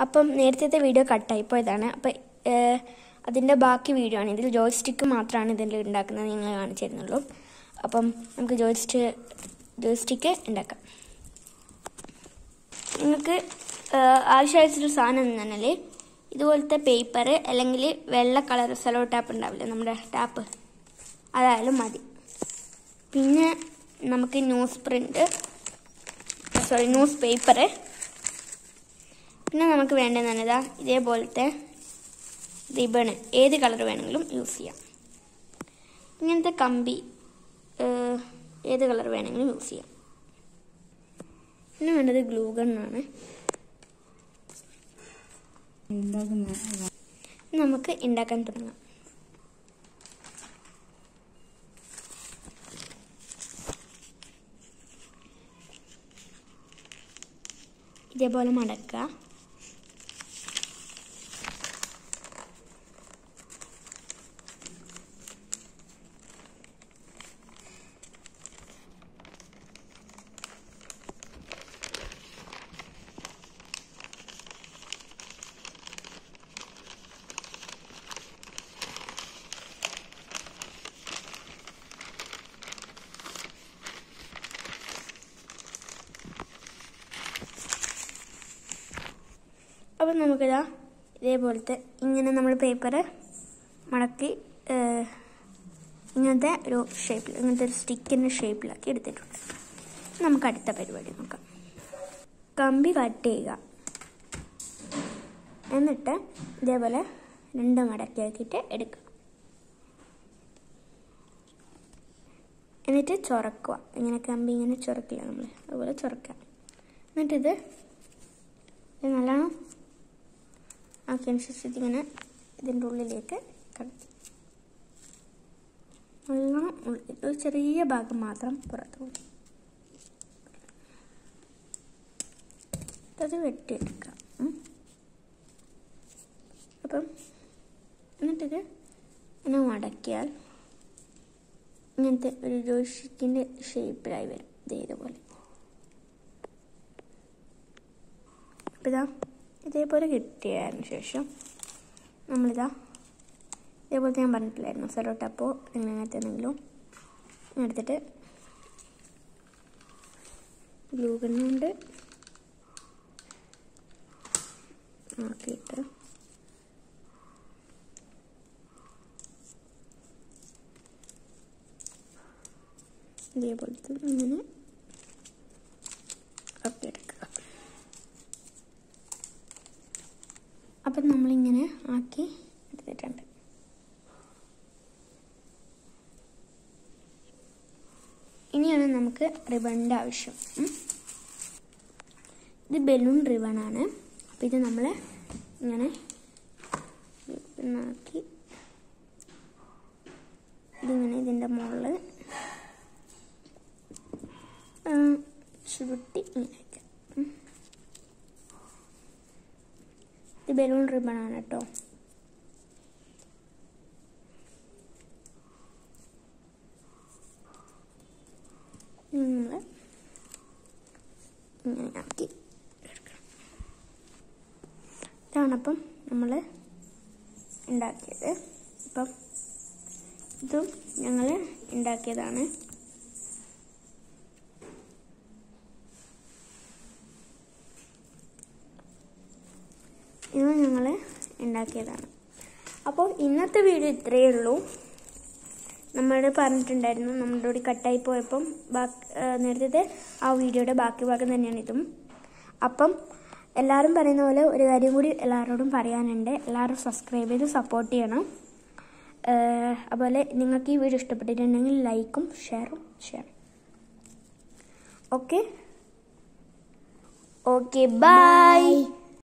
അപ്പം നേരത്തെ വീഡിയോ കട്ടായി പോയതാണ് അപ്പം അതിൻ്റെ ബാക്കി വീഡിയോ ആണ് ഇതിൽ ജോയ് സ്റ്റിക്ക് മാത്രമാണ് ഇതിൽ ഉണ്ടാക്കുന്നത് നിങ്ങൾ കാണിച്ചു തരുന്നുള്ളൂ അപ്പം നമുക്ക് ജോയ് സ്റ്റി ജോയ് സ്റ്റിക്ക് ഉണ്ടാക്കാം നിങ്ങൾക്ക് ആവശ്യമായിട്ടൊരു സാധനം എന്ന് പറഞ്ഞാൽ ഇതുപോലത്തെ പേപ്പർ അല്ലെങ്കിൽ വെള്ള കളർ സെലോ ടാപ്പ് ഉണ്ടാവില്ലേ നമ്മുടെ ടാപ്പ് അതായാലും മതി പിന്നെ നമുക്ക് news print sorry news paper പിന്നെ നമുക്ക് വേണ്ടതെന്ന് ഇതാ ഇതേപോലത്തെ റിബണ് ഏത് കളർ വേണമെങ്കിലും യൂസ് ചെയ്യാം ഇങ്ങനത്തെ കമ്പി ഏഹ്, ഏത് കളർ വേണമെങ്കിലും യൂസ് ചെയ്യാം പിന്നെ വേണ്ടത് ഗ്ലൂ ഗണ്ണാണ് ഉണ്ടാക്കുന്ന നമുക്ക് ഉണ്ടാക്കാൻ തുടങ്ങാം ഇതേപോലെ മടക്കുക അപ്പം നമുക്കിതാ ഇതേപോലത്തെ ഇങ്ങനെ നമ്മൾ പേപ്പർ മടക്കി ഏഹ്, ഇങ്ങനത്തെ ഒരു ഷേപ്പിൽ ഇങ്ങനത്തെ ഒരു സ്റ്റിക്കിൻ്റെ ഷേപ്പിലാക്കി എടുത്തിട്ടുണ്ട് നമുക്ക് അടുത്ത പരിപാടി നോക്കാം കമ്പി കട്ട് ചെയ്യുക എന്നിട്ട് ഇതേപോലെ രണ്ട് മടക്കി ആക്കിയിട്ട് എടുക്കുക എന്നിട്ട് ചുരക്കുക ഇങ്ങനെ കമ്പി ഇങ്ങനെ ചുരക്കില്ല നമ്മൾ അതുപോലെ ചുരക്കുക എന്നിട്ടിത് ഇത് നല്ലോണം ആക്കിയതിന് ശേഷം ഇതിങ്ങനെ ഇതിൻ്റെ ഉള്ളിലേക്ക് കടത്തി നല്ലോണം ഉള്ളിൽ ഒരു ചെറിയ ഭാഗം മാത്രം പുറത്ത് പോകും അത് വെട്ടിയെടുക്കാം ഉം. അപ്പം എന്നിട്ടിത് ഇങ്ങനെ മടക്കിയാൽ ഇങ്ങനത്തെ ഒരു ജോഷിക്കിൻ്റെ ഷേപ്പിലായി വരും ദേ ഇതുപോലെ അപ്പം ഇതാ ഇതേപോലെ കിട്ടിയതിന് ശേഷം നമ്മളിതാ ഇതേപോലത്തെ ഞാൻ പറഞ്ഞിട്ടില്ലായിരുന്നു സെലോ ടപ്പോ അങ്ങനത്തെ എന്തെങ്കിലും എടുത്തിട്ട് ഗ്ലൂ ഗണ്ണുകൊണ്ട് ആക്കിയിട്ട് ഇതേപോലത്തെ ഇങ്ങനെ ആക്കിയെടുക്കുക അപ്പം നമ്മളിങ്ങനെ ആക്കി എടുത്തിട്ടുണ്ട് ഇനിയാണ് നമുക്ക് റിബണിൻ്റെ ആവശ്യം ഉം. ഇത് ബലൂൺ റിബണാണ് അപ്പം ഇത് നമ്മൾ ഇങ്ങനെ ആക്കി ഇതിങ്ങനെ ഇതിൻ്റെ മുകളിൽ ചുരുട്ടി ഇങ്ങനെ വയ്ക്കാം ഉം. ഇത് ബലൂൺ റിബൺ ആണ് കേട്ടോ നമ്മൾ ഇങ്ങനെ ആക്കി എടുക്കണം ഇതാണപ്പം നമ്മൾ ഉണ്ടാക്കിയത് അപ്പം ഇതും ഞങ്ങൾ ഉണ്ടാക്കിയതാണ് ഇത് ഞങ്ങൾ ഉണ്ടാക്കിയതാണ് അപ്പോൾ ഇന്നത്തെ വീഡിയോ ഇത്രയേ ഉള്ളൂ നമ്മൾ പറഞ്ഞിട്ടുണ്ടായിരുന്നു നമ്മുടെ കൂടി കട്ടായി പോയപ്പം ബാക്കി നേരത്തെ ആ വീഡിയോയുടെ ബാക്കി ഭാഗം തന്നെയാണ് ഇതും അപ്പം എല്ലാവരും പറയുന്ന പോലെ ഒരു കാര്യം കൂടി എല്ലാവരോടും പറയാനുണ്ട് എല്ലാവരും സബ്സ്ക്രൈബ് ചെയ്ത് സപ്പോർട്ട് ചെയ്യണം ഏഹ് അതുപോലെ നിങ്ങൾക്ക് ഈ വീഡിയോ ഇഷ്ടപ്പെട്ടിട്ടുണ്ടെങ്കിൽ ലൈക്കും ഷെയറും ചെയ്യണം ഓക്കെ ഓക്കെ ബൈ